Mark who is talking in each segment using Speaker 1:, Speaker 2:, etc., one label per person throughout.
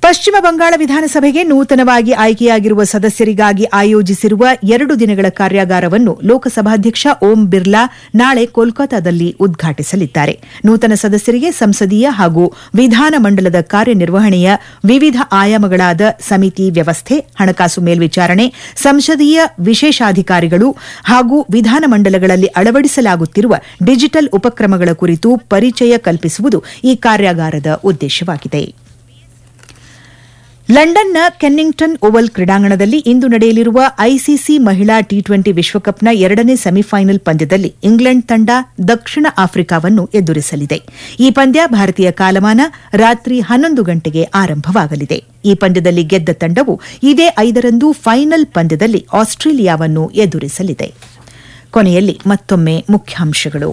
Speaker 1: ಪಶ್ಚಿಮ ಬಂಗಾಳ ವಿಧಾನಸಭೆಗೆ ನೂತನವಾಗಿ ಆಯ್ಕೆಯಾಗಿರುವ ಸದಸ್ಯರಿಗಾಗಿ ಆಯೋಜಿಸಿರುವ ಎರಡು ದಿನಗಳ ಕಾರ್ಯಾಗಾರವನ್ನು ಲೋಕಸಭಾಧ್ಯಕ್ಷ ಓಂ ಬಿರ್ಲಾ ನಾಳೆ ಕೋಲ್ಕತಾದಲ್ಲಿ ಉದ್ಘಾಟಿಸಲಿದ್ದಾರೆ ನೂತನ ಸದಸ್ಯರಿಗೆ ಸಂಸದೀಯ ಹಾಗೂ ವಿಧಾನಮಂಡಲದ ಕಾರ್ಯನಿರ್ವಹಣೆಯ ವಿವಿಧ ಆಯಾಮಗಳಾದ ಸಮಿತಿ ವ್ಯವಸ್ಥೆ ಹಣಕಾಸು ಮೇಲ್ವಿಚಾರಣೆ ಸಂಸದೀಯ ವಿಶೇಷಾಧಿಕಾರಿಗಳು ಹಾಗೂ ವಿಧಾನಮಂಡಲಗಳಲ್ಲಿ ಅಳವಡಿಸಲಾಗುತ್ತಿರುವ ಡಿಜಿಟಲ್ ಉಪಕ್ರಮಗಳ ಕುರಿತು ಪರಿಚಯ ಕಲ್ಪಿಸುವುದು ಈ ಕಾರ್ಯಾಗಾರದ ಉದ್ದೇಶವಾಗಿದೆ ಲಂಡನ್ನ ಕೆನ್ನಿಂಗ್ಟನ್ ಓವಲ್ ಕ್ರೀಡಾಂಗಣದಲ್ಲಿ ಇಂದು ನಡೆಯಲಿರುವ ಐಸಿಸಿ ಮಹಿಳಾ ಟಿ ಟ್ವೆಂಟಿ ವಿಶ್ವಕಪ್ನ ಎರಡನೇ ಸೆಮಿಫೈನಲ್ ಪಂದ್ಯದಲ್ಲಿ ಇಂಗ್ಲೆಂಡ್ ತಂಡ ದಕ್ಷಿಣ ಆಫ್ರಿಕಾವನ್ನು ಎದುರಿಸಲಿದೆ ಈ ಪಂದ್ಯ ಭಾರತೀಯ ಕಾಲಮಾನ ರಾತ್ರಿ ಹನ್ನೊಂದು ಗಂಟೆಗೆ ಆರಂಭವಾಗಲಿದೆ ಈ ಪಂದ್ಯದಲ್ಲಿ ಗೆದ್ದ ತಂಡವು ಇದೇ ಐದರಂದು ಫೈನಲ್ ಪಂದ್ಯದಲ್ಲಿ ಆಸ್ಟ್ರೇಲಿಯಾವನ್ನು ಎದುರಿಸಲಿದೆ ಕೊನೆಯಲ್ಲಿ ಮತ್ತೊಮ್ಮೆ ಮುಖ್ಯಾಂಶಗಳು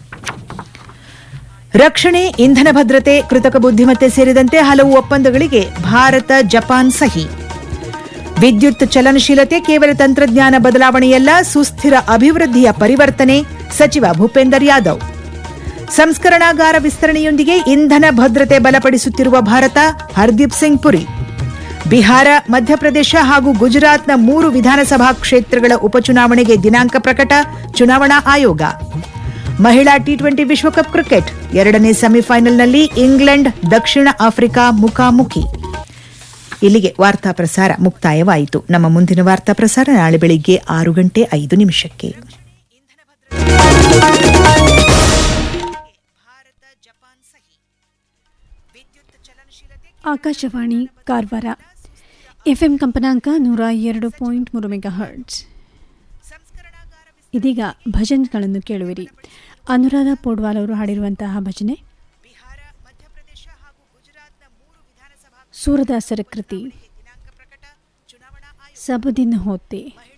Speaker 1: ರಕ್ಷಣೆ ಇಂಧನ ಭದ್ರತೆ ಕೃತಕ ಬುದ್ದಿಮತ್ತೆ ಸೇರಿದಂತೆ ಹಲವು ಒಪ್ಪಂದಗಳಿಗೆ ಭಾರತ ಜಪಾನ್ ಸಹಿ ವಿದ್ಯುತ್ ಚಲನಶೀಲತೆ ಕೇವಲ ತಂತ್ರಜ್ಞಾನ ಬದಲಾವಣೆಯಲ್ಲ ಸುಸ್ಥಿರ ಅಭಿವೃದ್ಧಿಯ ಪರಿವರ್ತನೆ ಸಚಿವ ಭೂಪೇಂದರ್ ಯಾದವ್ ಸಂಸ್ಕರಣಾಗಾರ ವಿಸ್ತರಣೆಯೊಂದಿಗೆ ಇಂಧನ ಭದ್ರತೆ ಬಲಪಡಿಸುತ್ತಿರುವ ಭಾರತ ಹರ್ದೀಪ್ ಸಿಂಗ್ ಪುರಿ ಬಿಹಾರ ಮಧ್ಯಪ್ರದೇಶ ಹಾಗೂ ಗುಜರಾತ್ನ ಮೂರು ವಿಧಾನಸಭಾ ಕ್ಷೇತ್ರಗಳ ಉಪಚುನಾವಣೆಗೆ ದಿನಾಂಕ ಪ್ರಕಟ ಚುನಾವಣಾ ಆಯೋಗ ಮಹಿಳಾ ಟಿ ಟ್ವೆಂಟಿ ವಿಶ್ವಕಪ್ ಕ್ರಿಕೆಟ್ ಎರಡನೇ ಸೆಮಿಫೈನಲ್ನಲ್ಲಿ ಇಂಗ್ಲೆಂಡ್ ದಕ್ಷಿಣ ಆಫ್ರಿಕಾ ಮುಖಾಮುಖಿ ಇಲ್ಲಿಗೆ ವಾರ್ತಾ ಪ್ರಸಾರ ಮುಕ್ತಾಯವಾಯಿತು ನಮ್ಮ ಮುಂದಿನ ವಾರ್ತಾ ಪ್ರಸಾರ ನಾಳೆ ಬೆಳಿಗ್ಗೆ ಆರು ಗಂಟೆ ಐದು ನಿಮಿಷಕ್ಕೆ
Speaker 2: ಆಕಾಶವಾಣಿ ಕಾರವಾರ ಎಫ್ಎಂ ಕಂಪನಾಂಕ ನೂರ ಎರಡು ಪಾಯಿಂಟ್ ಮೂರು ಮೆಗಾ ಹರ್ಟ್ಸ್ ಇದೀಗ ಭಜನ್ಗಳನ್ನು ಕೇಳುವಿರಿ ಅನುರಾಧ ಪೋಡ್ವಾಲ್ ಅವರು ಹಾಡಿರುವಂತಹ ಭಜನೆ ಸೂರದಾಸರ ಕೃತಿ ಸಬುದಿನ ಹೋತೆ